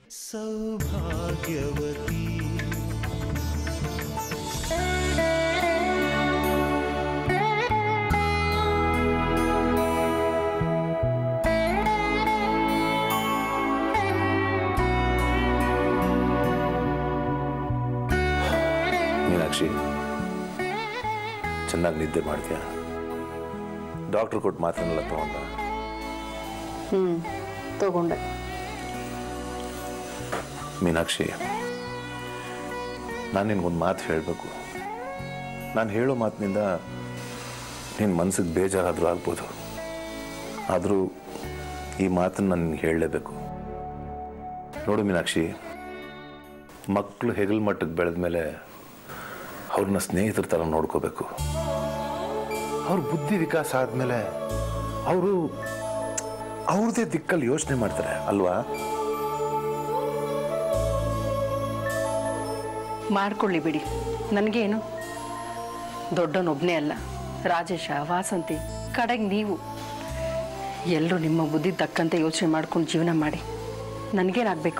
ಸೌಭಾಗ್ಯವತಿ ಮೀನಾಕ್ಷಿ ಚೆನ್ನಾಗಿ ನಿದ್ದೆ ಮಾಡ್ತೀಯ ಡಾಕ್ಟ್ರು ಕೊಟ್ಟು ಮಾತನ್ನೆಲ್ಲ ತಗೊಂಡ ಹ್ಞೂ ತಗೊಂಡೆ ಮೀನಾಕ್ಷಿ ನಾನು ನಿನ್ಗೊಂದು ಮಾತು ಹೇಳಬೇಕು ನಾನು ಹೇಳೋ ಮಾತಿನಿಂದ ನಿನ್ನ ಮನಸ್ಸಿಗೆ ಬೇಜಾರಾದರೂ ಆಗ್ಬೋದು ಆದರೂ ಈ ಮಾತನ್ನು ನಾನು ನಿನ್ಗೆ ಹೇಳಲೇಬೇಕು ನೋಡು ಮೀನಾಕ್ಷಿ ಮಕ್ಕಳು ಹೆಗಲ್ ಮಟ್ಟಕ್ಕೆ ಬೆಳೆದ ಮೇಲೆ ಅವ್ರನ್ನ ಸ್ನೇಹಿತರ ಥರ ನೋಡ್ಕೋಬೇಕು ಅವ್ರ ಬುದ್ಧಿ ವಿಕಾಸ ಆದಮೇಲೆ ಅವರು ಅವ್ರದ್ದೇ ದಿಕ್ಕಲ್ಲಿ ಯೋಚನೆ ಮಾಡ್ತಾರೆ ಅಲ್ವಾ ಮಾಡ್ಕೊಳ್ಳಿ ಬಿಡಿ ನನಗೇನು ದೊಡ್ಡವನೊಬ್ಬನೇ ಅಲ್ಲ ರಾಜೇಶ ವಾಸಂತಿ ಕಡೆಗೆ ನೀವು ಎಲ್ಲರೂ ನಿಮ್ಮ ಬುದ್ಧಿ ತಕ್ಕಂತೆ ಯೋಚನೆ ಮಾಡ್ಕೊಂಡು ಜೀವನ ಮಾಡಿ ನನಗೇನಾಗಬೇಕು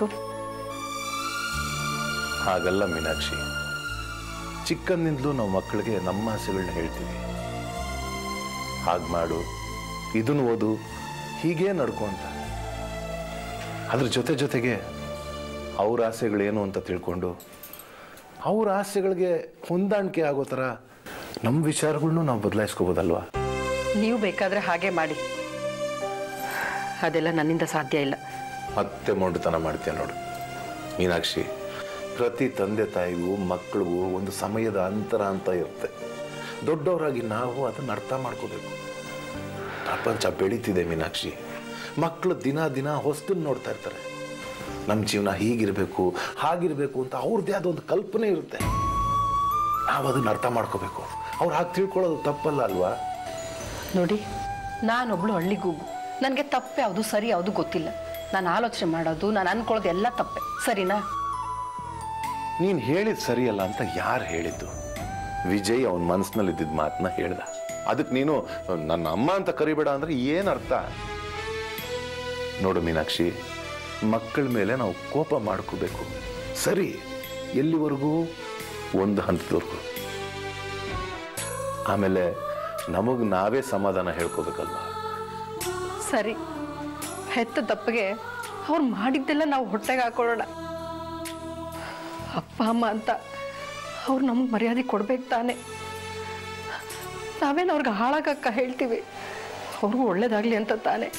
ಹಾಗಲ್ಲ ಮೀನಾಕ್ಷಿ ಚಿಕ್ಕಂದಿಂದಲೂ ನಾವು ಮಕ್ಕಳಿಗೆ ನಮ್ಮ ಆಸೆಗಳನ್ನ ಹೇಳ್ತೀವಿ ಹಾಗೆ ಮಾಡು ಇದನ್ನು ಓದು ಹೀಗೇ ನಡ್ಕೊ ಅಂತ ಅದ್ರ ಜೊತೆ ಜೊತೆಗೆ ಅವ್ರ ಆಸೆಗಳೇನು ಅಂತ ತಿಳ್ಕೊಂಡು ಅವ್ರ ಆಸೆಗಳಿಗೆ ಹೊಂದಾಣಿಕೆ ಆಗೋ ಥರ ನಮ್ಮ ವಿಚಾರಗಳ್ನು ನಾವು ಬದಲಾಯಿಸ್ಕೋಬೋದಲ್ವಾ ನೀವು ಬೇಕಾದರೆ ಹಾಗೆ ಮಾಡಿ ಅದೆಲ್ಲ ನನ್ನಿಂದ ಸಾಧ್ಯ ಇಲ್ಲ ಮತ್ತೆ ಮೊಂಡುತನ ಮಾಡ್ತೀಯ ನೋಡು ಮೀನಾಕ್ಷಿ ಪ್ರತಿ ತಂದೆ ತಾಯಿಗೂ ಮಕ್ಕಳಿಗೂ ಒಂದು ಸಮಯದ ಅಂತರ ಅಂತ ಇರುತ್ತೆ ದೊಡ್ಡವರಾಗಿ ನಾವು ಅದನ್ನು ಅರ್ಥ ಮಾಡ್ಕೋಬೇಕು ಪ್ರಪಂಚ ಬೆಳೀತಿದೆ ಮೀನಾಕ್ಷಿ ಮಕ್ಕಳು ದಿನ ದಿನ ಹೊಸ್ತನ್ನು ನೋಡ್ತಾ ಇರ್ತಾರೆ ನಮ್ಮ ಜೀವನ ಹೀಗಿರಬೇಕು ಹಾಗಿರಬೇಕು ಅಂತ ಅವ್ರದ್ದೇ ಆದ ಒಂದು ಕಲ್ಪನೆ ಇರುತ್ತೆ ನಾವು ಅದನ್ನು ಅರ್ಥ ಮಾಡ್ಕೋಬೇಕು ಅವ್ರು ಹಾಗೆ ತಿಳ್ಕೊಳ್ಳೋದು ತಪ್ಪಲ್ಲ ಅಲ್ವಾ ನೋಡಿ ನಾನೊಬ್ಳು ಹಳ್ಳಿಗೂಗು ನನಗೆ ತಪ್ಪು ಯಾವುದು ಸರಿ ಯಾವುದು ಗೊತ್ತಿಲ್ಲ ನಾನು ಆಲೋಚನೆ ಮಾಡೋದು ನಾನು ಅನ್ಕೊಳ್ಳೋದು ಎಲ್ಲ ತಪ್ಪೆ ಸರಿನಾ ನೀನು ಹೇಳಿದ ಸರಿಯಲ್ಲ ಅಂತ ಯಾರು ಹೇಳಿದ್ದು ವಿಜಯ್ ಅವನ ಮನಸ್ಸಿನಲ್ಲಿ ಇದ್ದಿದ್ದ ಮಾತನ್ನ ಹೇಳ್ದ ಅದಕ್ಕೆ ನೀನು ನನ್ನ ಅಮ್ಮ ಅಂತ ಕರಿಬೇಡ ಅಂದ್ರೆ ಏನು ಅರ್ಥ ನೋಡು ಮೀನಾಕ್ಷಿ ಮಕ್ಕಳ ಮೇಲೆ ನಾವು ಕೋಪ ಮಾಡ್ಕೋಬೇಕು ಸರಿ ಎಲ್ಲಿವರೆಗೂ ಒಂದು ಹಂತದವರೆಗೂ ಆಮೇಲೆ ನಮಗೆ ನಾವೇ ಸಮಾಧಾನ ಹೇಳ್ಕೋಬೇಕಲ್ವಾ ಸರಿ ಹೆತ್ತ ತಪ್ಪಿಗೆ ಅವ್ರು ಮಾಡಿದ್ದೆಲ್ಲ ನಾವು ಹೊಟ್ಟೆಗೆ ಹಾಕೊಳ್ಳೋಣ ಅಪ್ಪ ಅಮ್ಮ ಅಂತ ಅವ್ರು ನಮ್ಗೆ ಮರ್ಯಾದೆ ಕೊಡ್ಬೇಕು ತಾನೆ ನಾವೇನು ಅವ್ರಿಗೆ ಹಾಳಾಗಕ್ಕ ಹೇಳ್ತೀವಿ ಅವ್ರಿಗೂ ಒಳ್ಳೇದಾಗ್ಲಿ ಅಂತ ತಾನೆ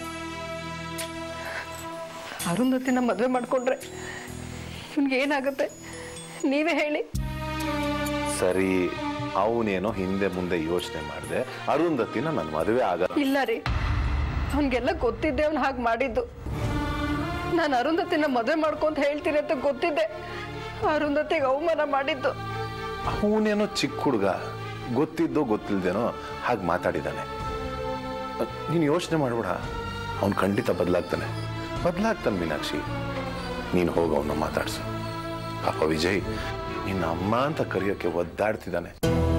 ಅರುಂಧತಿನ ಮದುವೆ ಮಾಡ್ಕೊಂಡ್ರೆ ಇವ್ನಿಗೆ ಏನಾಗುತ್ತೆ ನೀವೇ ಹೇಳಿ ಸರಿ ಅವನೇನೋ ಹಿಂದೆ ಮುಂದೆ ಯೋಚನೆ ಮಾಡಿದೆ ಅರುಂಧತಿನ ನನ್ನ ಮದುವೆ ಆಗ ಇಲ್ಲ ರೀ ಅವನಿಗೆಲ್ಲ ಗೊತ್ತಿದ್ದೆ ಅವ್ನು ಹಾಗೆ ಮಾಡಿದ್ದು ನಾನು ಅರುಂಧತಿನ ಮದುವೆ ಮಾಡ್ಕೊಂತ ಹೇಳ್ತೀನಿ ಅಂತ ಗೊತ್ತಿದ್ದೆ ಅರುಂಧತಿಗೆ ಅವಮಾನ ಮಾಡಿದ್ದು ಅವನೇನೋ ಚಿಕ್ಕ ಹುಡುಗ ಗೊತ್ತಿದ್ದೋ ಗೊತ್ತಿಲ್ದೇನೋ ಹಾಗೆ ಮಾತಾಡಿದ್ದಾನೆ ನೀನು ಯೋಚನೆ ಮಾಡ್ಬೇಡ ಅವನು ಖಂಡಿತ ಬದಲಾಗ್ತಾನೆ ಬದಲಾಗ್ತಾನೆ ಮೀನಾಕ್ಷಿ ನೀನು ಹೋಗಿ ಅವನ್ನ ಮಾತಾಡ್ಸು ಪಾಪ ವಿಜಯ್ ನಿನ್ನ ಅಮ್ಮ ಅಂತ ಕರೆಯೋಕೆ ಒದ್ದಾಡ್ತಿದ್ದಾನೆ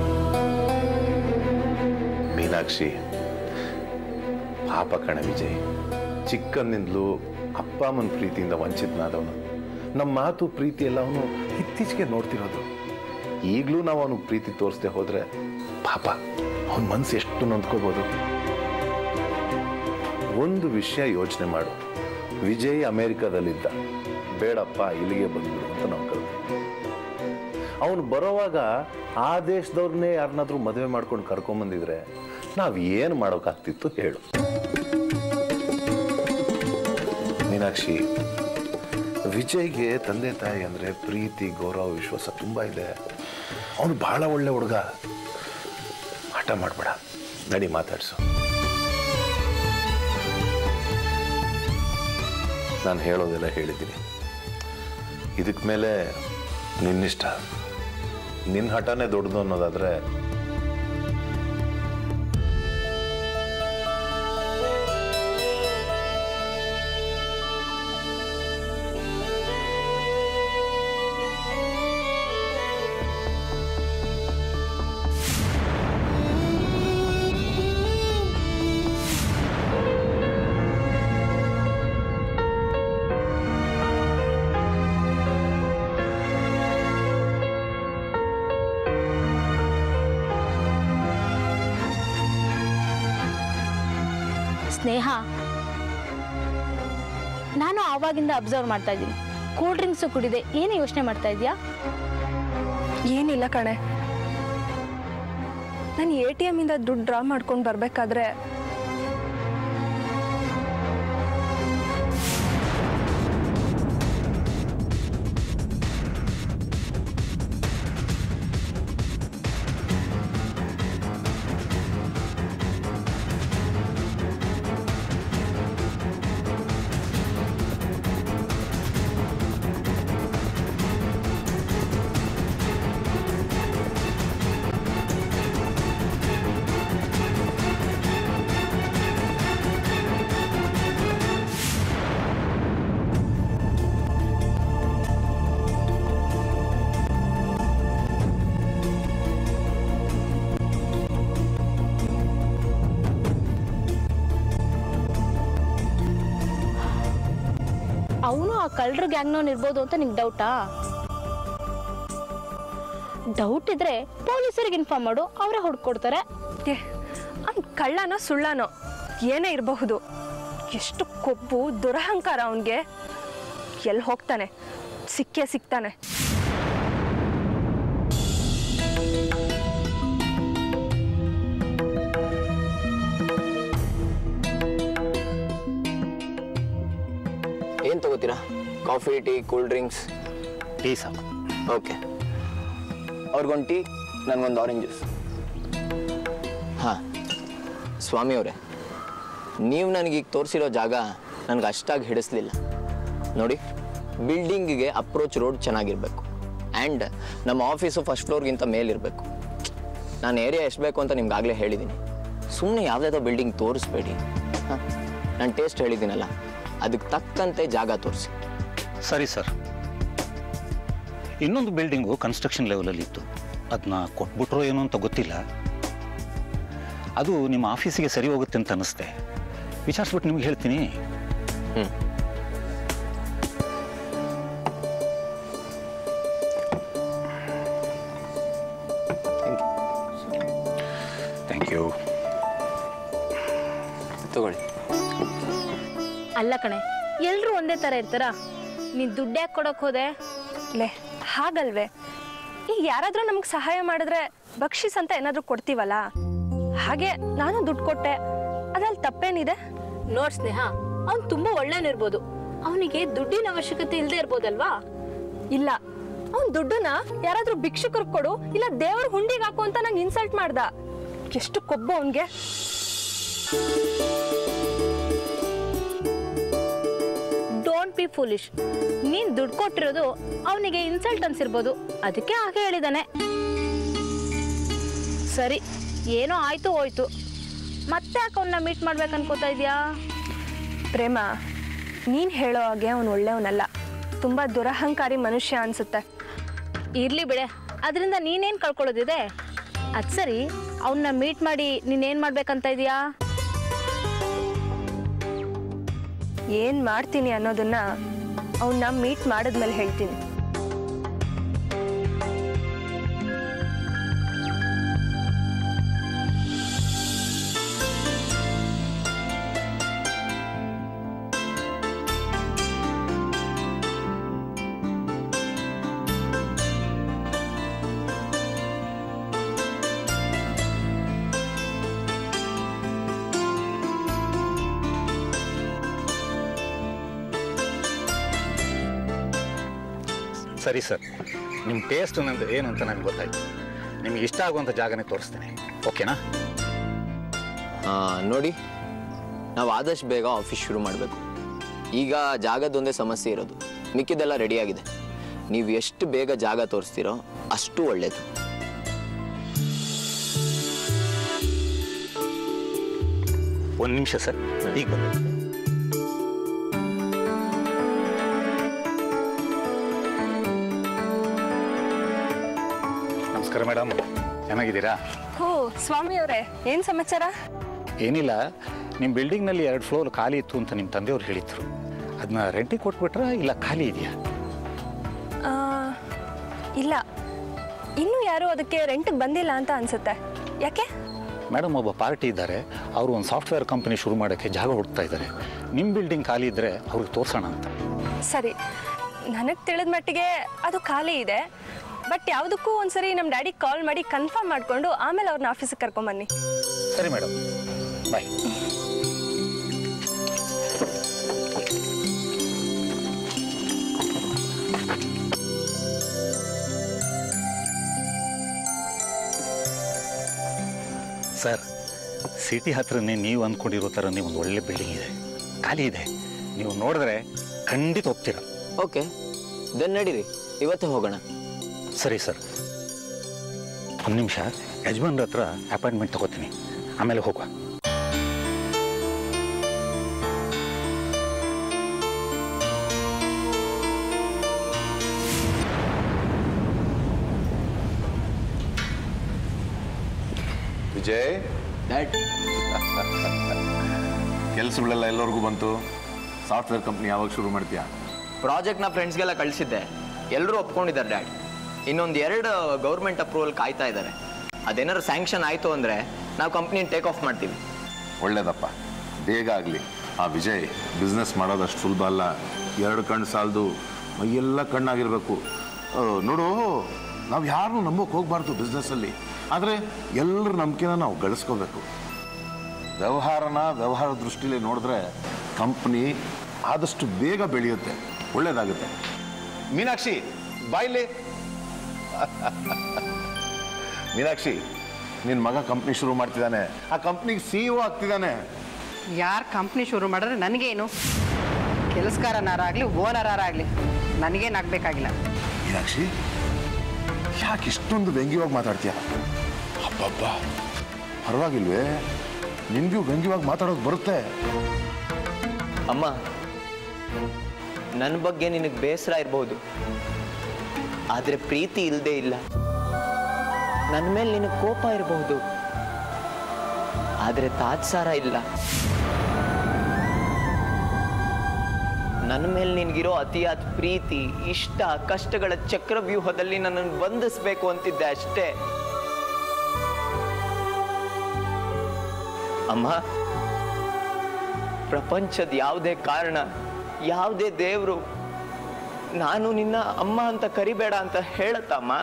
ಮೀನಾಕ್ಷಿ ಪಾಪ ಕಣ ವಿಜಯ್ ಚಿಕ್ಕಂದಿಂದಲೂ ಅಪ್ಪ ಅಮ್ಮನ ಪ್ರೀತಿಯಿಂದ ವಂಚಿತನಾದವನು ನಮ್ಮ ಮಾತು ಪ್ರೀತಿ ಎಲ್ಲ ಅವನು ಇತ್ತೀಚೆಗೆ ನೋಡ್ತಿರೋದು ಈಗಲೂ ನಾವು ಅವನಿಗೆ ಪ್ರೀತಿ ತೋರಿಸದೆ ಹೋದ್ರೆ ಪಾಪ ಅವನ ಮನಸ್ಸು ಎಷ್ಟು ನೊಂದ್ಕೋಬೋದು ಒಂದು ವಿಷಯ ಯೋಚನೆ ಮಾಡು ವಿಜಯ್ ಅಮೆರಿಕದಲ್ಲಿದ್ದ ಬೇಡಪ್ಪ ಇಲ್ಲಿಗೆ ಬಂದ್ಬಿಡು ಅಂತ ನಾವು ಕರೆದ್ವಿ ಅವನು ಬರೋವಾಗ ಆ ದೇಶದವ್ರನ್ನೇ ಯಾರನ್ನಾದ್ರೂ ಮದುವೆ ಮಾಡ್ಕೊಂಡು ಕರ್ಕೊಂಬಂದಿದ್ರೆ ನಾವು ಏನು ಮಾಡೋಕ್ಕಾಗ್ತಿತ್ತು ಹೇಳು ಮೀನಾಕ್ಷಿ ವಿಜಯ್ಗೆ ತಂದೆ ತಾಯಿ ಅಂದರೆ ಪ್ರೀತಿ ಗೌರವ ವಿಶ್ವಾಸ ತುಂಬ ಇದೆ ಅವನು ಬಹಳ ಒಳ್ಳೆ ಹುಡುಗ ಹಠ ಮಾಡಬೇಡ ನಡಿ ಮಾತಾಡ್ಸು ನಾನು ಹೇಳೋದೆಲ್ಲ ಹೇಳಿದ್ದೀನಿ ಇದಕ್ಕೆ ಮೇಲೆ ನಿನ್ನಿಷ್ಟ ನಿನ್ನ ಹಠನೇ ದೊಡ್ಡದು ಅನ್ನೋದಾದ್ರೆ ಸ್ನೇಹ ನಾನು ಆವಾಗಿಂದ ಅಬ್ಸರ್ವ್ ಮಾಡ್ತಾ ಇದ್ದೀನಿ ಕೂಲ್ ಡ್ರಿಂಕ್ಸು ಕುಡಿದೆ ಏನು ಯೋಚನೆ ಮಾಡ್ತಾ ಇದೀಯಾ ಏನಿಲ್ಲ ಕಣೆ ನಾನು ಎ ಟಿ ಎಮ್ಮಿಂದ ದುಡ್ಡು ಡ್ರಾ ಮಾಡ್ಕೊಂಡು ಬರಬೇಕಾದ್ರೆ ಅವನು ಆ ಕಳ್ಳರು ಗ್ಯಾಂಗ್ನವನ್ ಇರ್ಬೋದು ಅಂತ ನಿಂಗೆ ಡೌಟಾ ಡೌಟ್ ಇದ್ರೆ ಪೊಲೀಸರಿಗೆ ಇನ್ಫಾರ್ಮ್ ಮಾಡು ಅವರೇ ಹುಡ್ಕೊಡ್ತಾರೆ ಏ ಅವ್ನು ಕಳ್ಳನೋ ಸುಳ್ಳನೋ ಏನೇ ಇರಬಹುದು ಎಷ್ಟು ಕೊಬ್ಬು ದುರಹಂಕಾರ ಅವನಿಗೆ ಎಲ್ಲಿ ಹೋಗ್ತಾನೆ ಸಿಕ್ಕೇ ಸಿಗ್ತಾನೆ ಏನು ತಗೋತೀರಾ coffee tea cool drinks tea ಸಾಕು ಓಕೆ ಅವ್ರಿಗೊಂದು ಟೀ ನನಗೊಂದು ಆರೆಂಜ್ ಜ್ಯೂಸ್ ಹಾಂ ಸ್ವಾಮಿ ಅವರೇ ನೀವು ನನಗೀಗ ತೋರಿಸಿರೋ ಜಾಗ ನನಗೆ ಅಷ್ಟಾಗಿ ಹಿಡಿಸ್ಲಿಲ್ಲ ನೋಡಿ ಬಿಲ್ಡಿಂಗಿಗೆ ಅಪ್ರೋಚ್ ರೋಡ್ ಚೆನ್ನಾಗಿರಬೇಕು ಆ್ಯಂಡ್ ನಮ್ಮ ಆಫೀಸು ಫಸ್ಟ್ ಫ್ಲೋರ್ಗಿಂತ ಮೇಲಿರಬೇಕು ನಾನು ಏರಿಯಾ ಎಷ್ಟು ಬೇಕು ಅಂತ ನಿಮ್ಗೆ ಆಗಲೇ ಹೇಳಿದ್ದೀನಿ ಸುಮ್ಮನೆ ಯಾವುದಾದ್ರೂ ಬಿಲ್ಡಿಂಗ್ ತೋರಿಸ್ಬೇಡಿ ಹಾಂ ನಾನು ಟೇಸ್ಟ್ ಹೇಳಿದ್ದೀನಲ್ಲ ಅದಕ್ಕೆ ತಕ್ಕಂತೆ ಜಾಗ ತೋರಿಸಿ ಸರಿ ಸರ್ ಇನ್ನೊಂದು ಬಿಲ್ಡಿಂಗು ಕನ್ಸ್ಟ್ರಕ್ಷನ್ ಲೆವೆಲಲ್ಲಿ ಇತ್ತು ಅದನ್ನ ಕೊಟ್ಬಿಟ್ರೋ ಏನೋ ಅಂತ ಗೊತ್ತಿಲ್ಲ ಅದು ನಿಮ್ಮ ಆಫೀಸಿಗೆ ಸರಿ ಹೋಗುತ್ತೆ ಅಂತ ಅನ್ನಿಸ್ತೆ ವಿಚಾರಿಸ್ಬಿಟ್ಟು ನಿಮ್ಗೆ ಹೇಳ್ತೀನಿ ಹ್ಞೂ ಥ್ಯಾಂಕ್ ಯು ತಗೊಳ್ಳಿ ಅಲ್ಲ ಕಣೆ ಎಲ್ಲರೂ ಒಂದೇ ಥರ ಇರ್ತಾರಾ ನೀನು ದುಡ್ಡು ಯಾಕೆ ಕೊಡೋಕೆ ಹೋದೆ ಲೇ ಹಾಗಲ್ವೇ ಈಗ ಯಾರಾದ್ರೂ ನಮ್ಗೆ ಸಹಾಯ ಮಾಡಿದ್ರೆ ಬಕ್ಷಿಸ್ ಅಂತ ಏನಾದ್ರೂ ಕೊಡ್ತೀವಲ್ಲ ಹಾಗೆ ನಾನು ದುಡ್ಡು ಕೊಟ್ಟೆ ಅದ್ರಲ್ಲಿ ತಪ್ಪೇನಿದೆ ನೋಡ್ ಸ್ನೇಹ ಅವ್ನು ತುಂಬಾ ಒಳ್ಳೆನಿರ್ಬೋದು ಅವನಿಗೆ ದುಡ್ಡಿನ ಅವಶ್ಯಕತೆ ಇಲ್ಲದೆ ಇರ್ಬೋದಲ್ವಾ ಇಲ್ಲ ಅವ್ನ್ ದುಡ್ಡನ್ನ ಯಾರಾದ್ರೂ ಭಿಕ್ಷುಕರು ಕೊಡು ಇಲ್ಲ ದೇವ್ರ ಹುಂಡಿಗೆ ಹಾಕು ಅಂತ ನಂಗೆ ಇನ್ಸಲ್ಟ್ ಮಾಡ್ದ ಎಷ್ಟು ಕೊಬ್ಬು ಅವನ್ಗೆ ಡೋಂಟ್ ಬಿ ಫೂಲಿಶ್ ನೀನ್ ದುಡ್ಡು ಕೊಟ್ಟಿರೋದು ಅವನಿಗೆ ಇನ್ಸಲ್ಟ್ ಅನ್ಸಿರ್ಬೋದು ಅದಕ್ಕೆ ಹಾಗೆ ಹೇಳಿದಾನೆ ಸರಿ ಏನೋ ಆಯ್ತು ಹೋಯ್ತು ಮತ್ತೆ ಯಾಕೆ ಅವನ್ನ ಮೀಟ್ ಮಾಡ್ಬೇಕು ಅನ್ಕೋತಾ ಇದೀಯಾ ಪ್ರೇಮ ನೀನ್ ಹೇಳೋ ಹಾಗೆ ಅವನು ಒಳ್ಳೆಯವನಲ್ಲ ತುಂಬಾ ದುರಹಂಕಾರಿ ಮನುಷ್ಯ ಅನ್ಸುತ್ತೆ ಇರ್ಲಿ ಬಿಡೆ ಅದರಿಂದ ನೀನೇನ್ ಕಳ್ಕೊಳ್ಳೋದಿದೆ ಅದ್ ಸರಿ ಅವನ್ನ ಮೀಟ್ ಮಾಡಿ ನೀನೇನ್ ಮಾಡ್ಬೇಕಂತ ಇದೀಯಾ ಏನ್ ಮಾಡ್ತೀನಿ ಅನ್ನೋದನ್ನ ಅವನ್ನ ಮೀಟ್ ಮಾಡಿದ್ಮೇಲೆ ಹೇಳ್ತೀನಿ ಸರಿ ಸರ್ ನಿಮ್ಮ ಟೇಸ್ಟ್ ನಂದು ಏನು ಅಂತ ನನಗೆ ಗೊತ್ತಾಯ್ತು ನಿಮ್ಗೆ ಇಷ್ಟ ಆಗುವಂಥ ಜಾಗನೇ ತೋರಿಸ್ತೇನೆ ಓಕೆನಾ ಆ, ನೋಡಿ ನಾವು ಆದಷ್ಟು ಬೇಗ ಆಫೀಸ್ ಶುರು ಮಾಡಬೇಕು ಈಗ ಜಾಗದೊಂದೇ ಸಮಸ್ಯೆ ಇರೋದು ಮಿಕ್ಕಿದೆಲ್ಲ ರೆಡಿಯಾಗಿದೆ ನೀವು ಎಷ್ಟು ಬೇಗ ಜಾಗ ತೋರಿಸ್ತೀರೋ ಅಷ್ಟು ಒಳ್ಳೆಯದು ಒಂದು ನಿಮಿಷ ಸರ್ ಈಗ ಬಂದೆ ನಮಸ್ಕಾರ ಮೇಡಮ್ ಚೆನ್ನಾಗಿದ್ದೀರಾ ಹೋ ಸ್ವಾಮಿ ಅವರೇ ಏನ್ ಸಮಾಚಾರ ಏನಿಲ್ಲ ನಿಮ್ಮ ಬಿಲ್ಡಿಂಗ್ನಲ್ಲಿ ಎರಡು ಫ್ಲೋರ್ ಖಾಲಿ ಇತ್ತು ಅಂತ ನಿಮ್ಮ ತಂದೆಯವ್ರು ಹೇಳಿದ್ರು ಅದನ್ನ ರೆಂಟಿಗೆ ಕೊಟ್ಬಿಟ್ರಾ ಇಲ್ಲ ಖಾಲಿ ಇದೆಯಾ ಆ, ಇಲ್ಲ ಇನ್ನೂ ಯಾರು ಅದಕ್ಕೆ ರೆಂಟ್ಗೆ ಬಂದಿಲ್ಲ ಅಂತ ಅನ್ಸುತ್ತೆ ಯಾಕೆ ಮೇಡಮ್ ಒಬ್ಬ ಪಾರ್ಟಿ ಇದ್ದಾರೆ ಅವರು ಒಂದು ಸಾಫ್ಟ್ವೇರ್ ಕಂಪನಿ ಶುರು ಮಾಡೋಕ್ಕೆ ಜಾಗ ಹುಡುಕ್ತಾ ಇದ್ದಾರೆ ನಿಮ್ಮ ಬಿಲ್ಡಿಂಗ್ ಖಾಲಿ ಇದ್ದರೆ ಅವ್ರಿಗೆ ತೋರಿಸೋಣ ಅಂತ ಸರಿ ನನಗೆ ತಿಳಿದ ಮಟ್ಟಿಗೆ ಅದು ಖಾಲಿ ಇದೆ ಬಟ್ ಯಾವುದಕ್ಕೂ ಒಂದ್ಸರಿ ನಮ್ಮ ಡ್ಯಾಡಿ ಕಾಲ್ ಮಾಡಿ ಕನ್ಫರ್ಮ್ ಮಾಡಿಕೊಂಡು ಆಮೇಲೆ ಅವ್ರನ್ನ ಆಫೀಸಿಗೆ ಕರ್ಕೊಂಬನ್ನಿ ಸರಿ ಮೇಡಮ್ ಬಾಯ್ ಸರ್ ಸಿಟಿ ಹತ್ರನೇ ನೀವು ಅಂದ್ಕೊಂಡಿರೋ ಥರನೇ ಒಂದು ಒಳ್ಳೆ ಬಿಲ್ಡಿಂಗ್ ಇದೆ ಖಾಲಿ ಇದೆ ನೀವು ನೋಡಿದ್ರೆ ಖಂಡಿತ ಒಪ್ತೀರ ಓಕೆ ದೆನ್ ನಡೀರಿ ಇವತ್ತೇ ಹೋಗೋಣ ಸರಿ ಸರ್ ಒಂದು ನಿಮಿಷ ಯಜಮಾನ್ರ ಹತ್ರ ಅಪಾಯಿಂಟ್ಮೆಂಟ್ ತಗೋತೀನಿ ಆಮೇಲೆ ಹೋಗುವ ವಿಜಯ್ ಡ್ಯಾಡ್ ಕೆಲಸಗಳೆಲ್ಲ ಎಲ್ಲರಿಗೂ ಬಂತು ಸಾಫ್ಟ್ವೇರ್ ಕಂಪ್ನಿ ಯಾವಾಗ ಶುರು ಮಾಡ್ತೀಯಾ ಪ್ರಾಜೆಕ್ಟ್ನ ಫ್ರೆಂಡ್ಸ್ಗೆಲ್ಲ ಕಳಿಸಿದ್ದೆ ಎಲ್ಲರೂ ಒಪ್ಕೊಂಡಿದ್ದಾರೆ ಡ್ಯಾಡ್ ಇನ್ನೊಂದು ಎರಡು ಗೌರ್ಮೆಂಟ್ ಅಪ್ರೂವಲ್ ಕಾಯ್ತಾ ಇದ್ದಾರೆ ಅದೇನಾದ್ರು ಸ್ಯಾಂಕ್ಷನ್ ಆಯಿತು ಅಂದರೆ ನಾವು ಕಂಪ್ನಿನ ಟೇಕ್ ಆಫ್ ಮಾಡ್ತೀವಿ ಒಳ್ಳೇದಪ್ಪ ಬೇಗ ಆಗಲಿ ಆ ವಿಜಯ್ ಬಿಸ್ನೆಸ್ ಮಾಡೋದಷ್ಟು ಸುಲಭ ಅಲ್ಲ ಎರಡು ಕಣ್ಣು ಸಾಲದು ಮೈಯೆಲ್ಲ ಕಣ್ಣಾಗಿರಬೇಕು ನೋಡು ನಾವು ಯಾರನ್ನೂ ನಂಬೋಕೆ ಹೋಗ್ಬಾರ್ದು ಬಿಸ್ನೆಸ್ಸಲ್ಲಿ ಆದರೆ ಎಲ್ಲರ ನಂಬಿಕೆನ ನಾವು ಗಳಿಸ್ಕೋಬೇಕು ವ್ಯವಹಾರನ ವ್ಯವಹಾರ ದೃಷ್ಟಿಲಿ ನೋಡಿದ್ರೆ ಕಂಪ್ನಿ ಆದಷ್ಟು ಬೇಗ ಬೆಳೆಯುತ್ತೆ ಒಳ್ಳೇದಾಗುತ್ತೆ ಮೀನಾಕ್ಷಿ ಬಾಯ್ಲಿ ಮೀನಾಕ್ಷಿ ನಿನ್ನ ಮಗ ಕಂಪ್ನಿ ಶುರು ಮಾಡ್ತಿದ್ದಾನೆ ಆ ಕಂಪ್ನಿಗೆ ಸಿ ಇ ಆಗ್ತಿದ್ದಾನೆ ಯಾರು ಕಂಪ್ನಿ ಶುರು ಮಾಡಿದ್ರೆ ನನಗೇನು ಕೆಲಸಗಾರನಾರಾಗಲಿ ಓನರಾಗಲಿ ನನಗೇನಾಗಬೇಕಾಗಿಲ್ಲ ಮೀನಾಕ್ಷಿ ಯಾಕೆ ಇಷ್ಟೊಂದು ವ್ಯಂಗ್ಯವಾಗಿ ಮಾತಾಡ್ತೀಯ ಹಬ್ಬಬ್ಬ ಪರವಾಗಿಲ್ವೇ ನಿನ್ಗೂ ವ್ಯಂಗ್ಯವಾಗಿ ಮಾತಾಡೋದು ಬರುತ್ತೆ ಅಮ್ಮ ನನ್ನ ಬಗ್ಗೆ ನಿನಗೆ ಬೇಸರ ಇರಬಹುದು ಆದರೆ ಪ್ರೀತಿ ಇಲ್ಲದೆ ಇಲ್ಲ ನನ್ನ ಮೇಲೆ ನಿನಗೆ ಕೋಪ ಇರಬಹುದು ಆದರೆ ತಾತ್ಸಾರ ಇಲ್ಲ ನನ್ನ ಮೇಲೆ ನಿನಗಿರೋ ಅತಿಯಾದ ಪ್ರೀತಿ ಇಷ್ಟ ಕಷ್ಟಗಳ ಚಕ್ರವ್ಯೂಹದಲ್ಲಿ ನನ್ನನ್ನು ಬಂಧಿಸ್ಬೇಕು ಅಂತಿದ್ದೆ ಅಷ್ಟೇ ಅಮ್ಮ ಪ್ರಪಂಚದ ಯಾವುದೇ ಕಾರಣ ಯಾವುದೇ ದೇವರು ನಾನು ನಿನ್ನ ಅಮ್ಮ ಅಂತ ಕರಿಬೇಡ ಅಂತ ಹೇಳತ್ತಮ್ಮ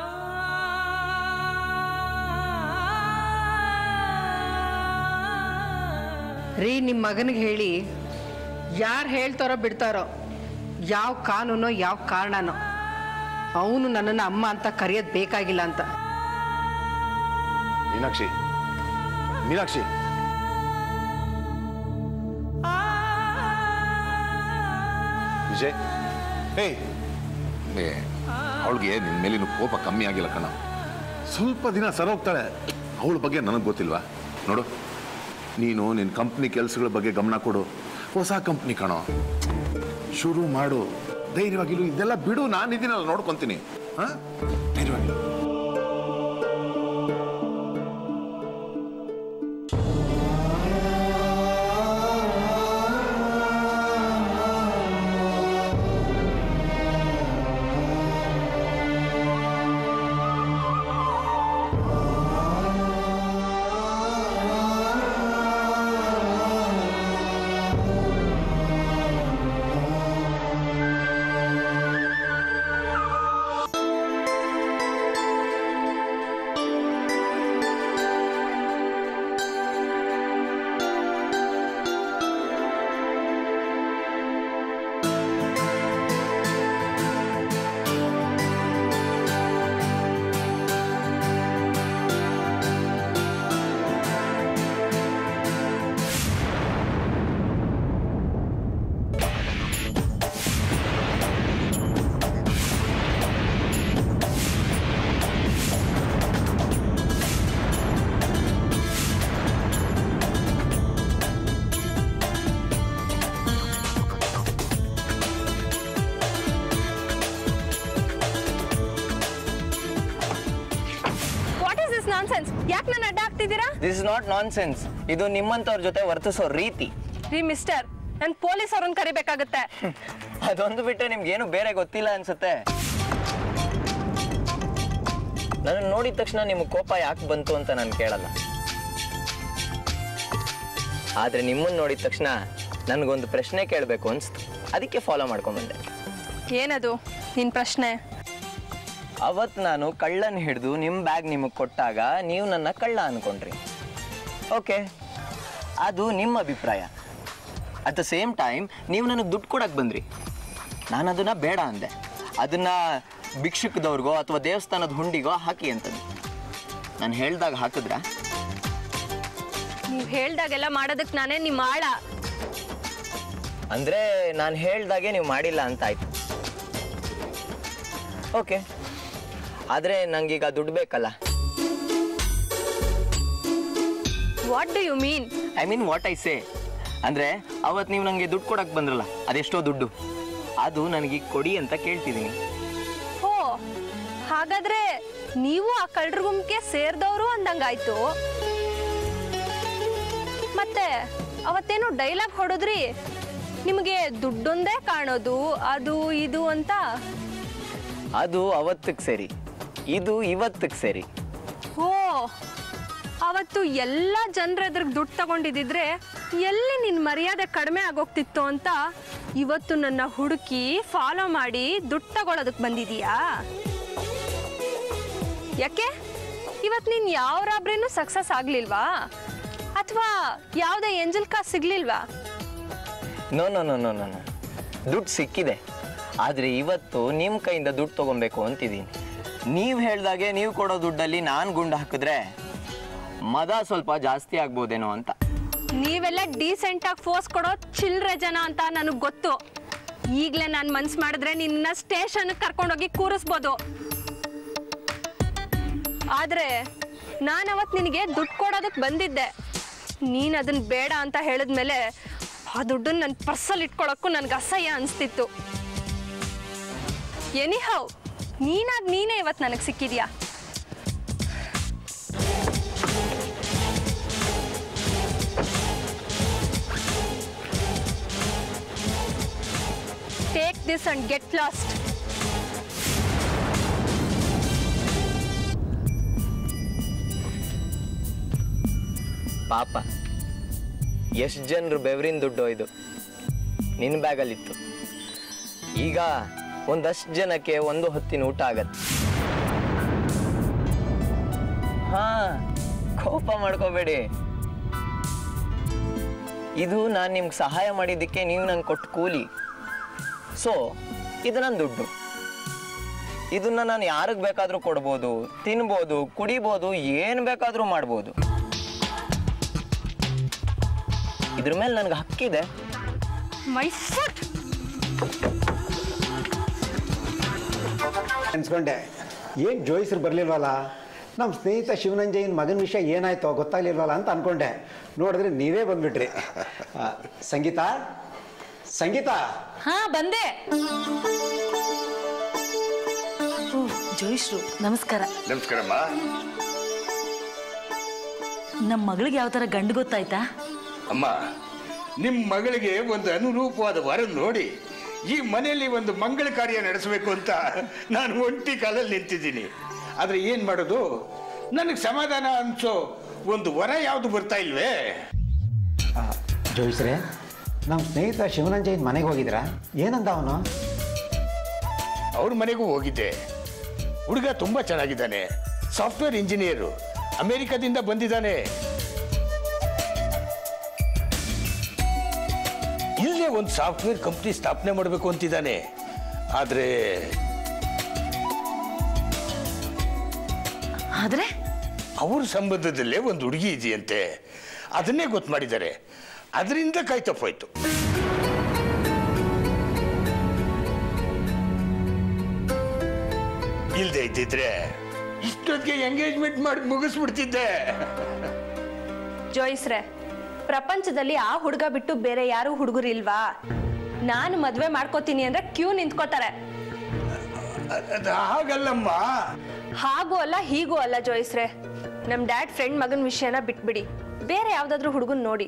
ರೀ ನಿಮ್ಮ ಮಗನಿಗೆ ಹೇಳಿ ಯಾರು ಹೇಳ್ತಾರೋ ಬಿಡ್ತಾರೋ ಯಾವ ಕಾನೂನೋ ಯಾವ ಕಾರಣನೋ ಅವನು ನನ್ನನ್ನು ಅಮ್ಮ ಅಂತ ಕರೆಯೋದು ಬೇಕಾಗಿಲ್ಲ ಅಂತ ಮೀನಾಕ್ಷಿ ಮೀನಾಕ್ಷಿ ವಿಜಯ್ ಏಯ್ ಏ ಅವಳಿಗೆ ನಿನ್ನ ಮೇಲಿನ ಕೋಪ ಕಮ್ಮಿ ಆಗಿಲ್ಲ ಕಣ ಸ್ವಲ್ಪ ದಿನ ಸರೋಗ್ತಾಳೆ ಅವಳ ಬಗ್ಗೆ ನನಗೆ ಗೊತ್ತಿಲ್ವಾ ನೋಡು ನೀನು ನಿನ್ನ ಕಂಪ್ನಿ ಕೆಲಸಗಳ ಬಗ್ಗೆ ಗಮನ ಕೊಡು ಹೊಸ ಕಂಪ್ನಿ ಕಣೋ ಶುರು ಮಾಡು ಧೈರ್ಯವಾಗಿರು ಇದೆಲ್ಲ ಬಿಡು ನಾನು ಇದೀನಲ್ಲ ನೋಡ್ಕೊಂತೀನಿ ಹಾಂ ಧೈರ್ಯವಾಗಿರು what is this nonsense ಯಾಕೆ ನಾನು ಅಡ್ಡ ಆಗ್ತಿದ್ದೀರಾ this is not nonsense ಇದು ನಿಮ್ಮಂಥವ್ರ ಜೊತೆ ವರ್ತಿಸೋ ರೀತಿ ರೀ ಮಿಸ್ಟರ್ ನಾನು ಪೊಲೀಸ್ ಅವ್ರನ್ನ ಕರಿಬೇಕಾಗತ್ತೆ ಅದೊಂದು ಬಿಟ್ಟರೆ ನಿಮ್ಗೇನು ಬೇರೆ ಗೊತ್ತಿಲ್ಲ ಅನ್ಸುತ್ತೆ ನನ್ನ ನೋಡಿದ ತಕ್ಷಣ ನಿಮ್ಗೆ ಕೋಪ ಯಾಕೆ ಬಂತು ಅಂತ ನಾನು ಕೇಳಲ್ಲ ಆದರೆ ನಿಮ್ಮನ್ನು ನೋಡಿದ ತಕ್ಷಣ ನನಗೊಂದು ಪ್ರಶ್ನೆ ಕೇಳಬೇಕು ಅನಿಸ್ತು ಅದಕ್ಕೆ ಫಾಲೋ ಮಾಡ್ಕೊಂಬಂದೆ ಏನದು ನಿನ್ನ ಪ್ರಶ್ನೆ ಅವತ್ತು ನಾನು ಕಳ್ಳನ ಹಿಡಿದು ನಿಮ್ಮ ಬ್ಯಾಗ್ ನಿಮಗೆ ಕೊಟ್ಟಾಗ ನೀವು ನನ್ನ ಕಳ್ಳ ಅನ್ಕೊಂಡ್ರಿ ಓಕೆ ಅದು ನಿಮ್ಮ ಅಭಿಪ್ರಾಯ ಅಟ್ ದ ಸೇಮ್ ಟೈಮ್ ನೀವು ನನಗೆ ದುಡ್ಡು ಕೊಡಕ್ಕೆ ಬಂದ್ರಿ ನಾನು ಅದನ್ನು ಬೇಡ ಅಂದೆ ಅದನ್ನು ಭಿಕ್ಷುಕದವ್ರಿಗೋ ಅಥವಾ ದೇವಸ್ಥಾನದ ಹುಂಡಿಗೋ ಹಾಕಿ ಅಂತಂದು ನಾನು ಹೇಳ್ದಾಗ ಹಾಕಿದ್ರ ನೀವು ಹೇಳ್ದಾಗೆಲ್ಲ ಮಾಡೋದಕ್ಕೆ ನಾನೇ ನಿಮ್ಮ ಆಳ ಅಂದರೆ ನಾನು ಹೇಳ್ದಾಗೆ ನೀವು ಮಾಡಿಲ್ಲ ಅಂತ ಆಯ್ತು ಓಕೆ ಆದರೆ ನಂಗೀಗ ದುಡ್ಡು ಬೇಕಲ್ಲ what do you mean I mean what I say ಅಂದರೆ ಅವತ್ತು ನೀವು ನನಗೆ ದುಡ್ಡು ಕೊಡಕ್ಕೆ ಬಂದ್ರಲ್ಲ ಅದೆಷ್ಟೋ ದುಡ್ಡು ಅದು ನನಗೆ ಕೊಡಿ ಅಂತ ಕೇಳ್ತಿದ್ದೀನಿ ಓ ಹಾಗಾದ್ರೆ ನೀವು ಆ ಕಳ್ಳರ ಗುಂಪಿಗೆ ಸೇರಿದವರು ಅಂದಂಗಾಯ್ತು ಮತ್ತೆ ಅವತ್ತೇನೋ ಡೈಲಾಗ್ ಹೊಡೆದ್ರಿ ನಿಮಗೆ ದುಡ್ಡೊಂದೇ ಕಾಣೋದು ಅದು ಇದು ಅಂತ ಅದು ಅವತ್ತಕ್ಕೆ ಸರಿ ಇದು ಇವತ್ತಕ್ಕೆ ಸರಿ ಓ ಅವತ್ತು ಎಲ್ಲ ಜನರ ಎದುರಿಗೆ ದುಡ್ಡು ತಗೊಂಡಿದ್ದಿದ್ರೆ ಎಲ್ಲಿ ನಿನ್ನ ಮರ್ಯಾದೆ ಕಡಿಮೆ ಆಗೋಗ್ತಿತ್ತು ಅಂತ ಇವತ್ತು ನನ್ನ ಹುಡುಕಿ ಫಾಲೋ ಮಾಡಿ ದುಡ್ಡು ತಗೊಳೋದಕ್ಕೆ ಬಂದಿದೀಯಾ ಯಾಕೆ ಇವತ್ತು ನೀನು ಯಾವ ರಾಬ್ರಿನೂ ಸಕ್ಸಸ್ ಆಗ್ಲಿಲ್ವಾ ಅಥವಾ ಯಾವುದೇ ಎಂಜಲ್ ಕಾಸು ಸಿಗ್ಲಿಲ್ವಾ no no no no no no ದುಡ್ಡು ಸಿಕ್ಕಿದೆ ಆದರೆ ಇವತ್ತು ನಿಮ್ಮ ಕೈಯಿಂದ ದುಡ್ಡು ತೊಗೊಬೇಕು ಅಂತಿದ್ದೀನಿ ನೀವು ಹೇಳ್ದಾಗೆ ನೀವು ಕೊಡೋ ದುಡ್ಡಲ್ಲಿ ನಾನು ಗುಂಡು ಹಾಕಿದ್ರೆ ಮದ ಸ್ವಲ್ಪ ಜಾಸ್ತಿ ಆಗ್ಬೋದೇನೋ ಅಂತ ನೀವೆಲ್ಲ ಡೀಸೆಂಟ್ ಆಗಿ ಫೋರ್ಸ್ ಕೊಡೋ ಚಿಲ್ರೆ ಜನ ಅಂತ ನನಗೆ ಗೊತ್ತು ಈಗಲೇ ನಾನು ಮನ್ಸು ಮಾಡಿದ್ರೆ ನಿನ್ನ ಸ್ಟೇಷನ್ ಕರ್ಕೊಂಡೋಗಿ ಕೂರಿಸ್ಬೋದು ಆದ್ರೆ ನಾನು ಅವತ್ತು ನಿನಗೆ ದುಡ್ಡು ಕೊಡೋದಕ್ಕೆ ಬಂದಿದ್ದೆ ನೀನು ಅದನ್ನ ಬೇಡ ಅಂತ ಹೇಳಿದ್ಮೇಲೆ ಆ ದುಡ್ಡನ್ನ ನನ್ನ ಪರ್ಸಲ್ಲಿ ಇಟ್ಕೊಳಕ್ಕೂ ನನಗೆ ಅಸಹ್ಯ ಅನಿಸ್ತಿತ್ತು ಎನಿಹೌ ನೀನಾಗ ನೀನೇ ಇವತ್ತು ನನಗೆ ಸಿಕ್ಕಿದ್ಯಾ take this and get lost ಪಾಪ ಎಷ್ಟು ಜನರು ಬೆವರಿನ ದುಡ್ಡು ಇದು ನಿನ್ನ ಬ್ಯಾಗಲ್ಲಿತ್ತು ಈಗ ಒಂದಷ್ಟು ಜನಕ್ಕೆ ಒಂದು ಹೊತ್ತಿನ ಊಟ ಆಗತ್ತೆ ಹಾ ಕೋಪ ಮಾಡ್ಕೋಬೇಡಿ ಇದು ನಾನು ನಿಮ್ಗೆ ಸಹಾಯ ಮಾಡಿದ್ದಕ್ಕೆ ನೀವು ನಂಗೆ ಕೊಟ್ಟು ಕೂಲಿ ಸೊ ಇದು ನನ್ನ ದುಡ್ಡು ಇದನ್ನ ನಾನು ಯಾರಿಗೆ ಬೇಕಾದರೂ ಕೊಡ್ಬೋದು ತಿನ್ಬೋದು ಕುಡಿಬೋದು ಏನು ಬೇಕಾದರೂ ಮಾಡ್ಬೋದು ಇದ್ರ ಮೇಲೆ ನನಗೆ ಹಕ್ಕಿದೆ ಮೈ ಫುಟ್ ಅನ್ಸ್ಕೊಂಡೆ ಏನು ಜೋಯಿಸ್ರು ಬರಲಿಲ್ವಲ್ಲ ನಮ್ಮ ಸ್ನೇಹಿತ ಶಿವನಂಜಯನ ಮಗನ ವಿಷಯ ಏನಾಯ್ತೋ ಗೊತ್ತಾಗ್ಲಿಲ್ವಲ್ಲ ಅಂತ ಅನ್ಕೊಂಡೆ ನೋಡಿದ್ರೆ ನೀವೇ ಬಂದ್ಬಿಟ್ರಿ ಆ, ಸಂಗೀತ ಸಂಗೀತ ಹಾ ಬಂದೆ ಓ ಜೋಯಿಶ್ರು ನಮಸ್ಕಾರ ನಮಸ್ಕಾರಮ್ಮ ನಮ್ಮ ಮಗಳಿಗೆ ಯಾವ ಥರ ಗಂಡು ಗೊತ್ತಾಯ್ತಾ ಅಮ್ಮ ನಿಮ್ಮ ಮಗಳಿಗೆ ಒಂದು ಅನುರೂಪವಾದ ವರ ನೋಡಿ ಈ ಮನೆಯಲ್ಲಿ ಒಂದು ಮಂಗಳ ಕಾರ್ಯ ನಡೆಸಬೇಕು ಅಂತ ನಾನು ಒಂಟಿ ಕಾಲಲ್ಲಿ ನಿಂತಿದ್ದೀನಿ ಆದರೆ ಏನು ಮಾಡೋದು ನನಗೆ ಸಮಾಧಾನ ಅನ್ಸೋ ಒಂದು ವರ ಯಾವುದು ಬರ್ತಾ ಇಲ್ವೇ ಆ, ಜೋಯಿಸ್ರೆ ನಮ್ಮ ಸ್ನೇಹಿತ ಶಿವನಂಜಯನ ಮನೆಗೆ ಹೋಗಿದ್ರಾ ಏನಂದ ಅವನು ಅವ್ರ ಮನೆಗೂ ಹೋಗಿದ್ದೆ ಹುಡುಗ ತುಂಬ ಚೆನ್ನಾಗಿದ್ದಾನೆ ಸಾಫ್ಟ್ವೇರ್ ಇಂಜಿನಿಯರು ಅಮೆರಿಕದಿಂದ ಬಂದಿದ್ದಾನೆ ಇಲ್ಲೇ ಒಂದು ಸಾಫ್ಟ್ವೇರ್ ಕಂಪ್ನಿ ಸ್ಥಾಪನೆ ಮಾಡಬೇಕು ಅಂತಿದ್ದಾನೆ ಆದರೆ ಆದ್ರೆ ಅವ್ರ ಸಂಬಂಧದಲ್ಲೇ ಒಂದು ಹುಡುಗಿ ಇದೆಯಂತೆ ಅದನ್ನೇ ಗೊತ್ತು ಮಾಡಿದ್ದಾರೆ ಅದರಿಂದ ಕೈ ತಪ್ಪೋಯ್ತು ಇಲ್ಲದೆ ಇದ್ದಿದ್ರೆ ಇಷ್ಟೊತ್ತಿಗೆ ಎಂಗೇಜ್ಮೆಂಟ್ ಮಾಡಿ ಮುಗಿಸ್ಬಿಡ್ತಿದ್ದೆ ಜೋಯಿಸ್ರೆ ಪ್ರಪಂಚದಲ್ಲಿ ಆ ಹುಡುಗ ಬಿಟ್ಟು ಬೇರೆ ಯಾರು ಹುಡುಗರಿಲ್ವಾ ನಾನು ಮದ್ವೆ ಮಾಡ್ಕೋತೀನಿ ಅಂದ್ರೆ ಕ್ಯೂ ನಿಂತ್ಕೋತಾರೆ ಅದು ಹಾಗಲ್ಲಮ್ಮ ಹಾಗೂ ಅಲ್ಲ ಹೀಗೂ ಅಲ್ಲ ಜೋಯಿಸ್ರೆ ನಮ್ ಡ್ಯಾಡ್ ಫ್ರೆಂಡ್ ಮಗನ ವಿಷಯನ ಬಿಟ್ಬಿಡಿ ಬೇರೆ ಯಾವ್ದಾದ್ರು ಹುಡುಗನ್ ನೋಡಿ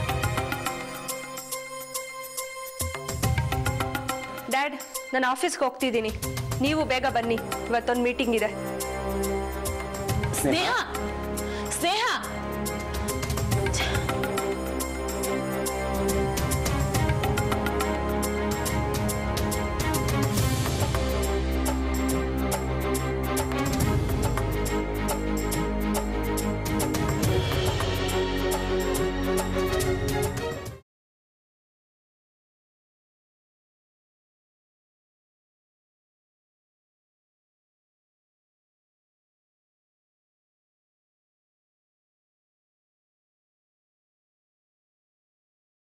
ಡ್ಯಾಡ್ ನಾನು ಆಫೀಸ್ಗೆ ಹೋಗ್ತಿದ್ದೀನಿ ನೀವು ಬೇಗ ಬನ್ನಿ ಇವತ್ತೊಂದು ಮೀಟಿಂಗ್ ಇದೆ ಸ್ನೇಹ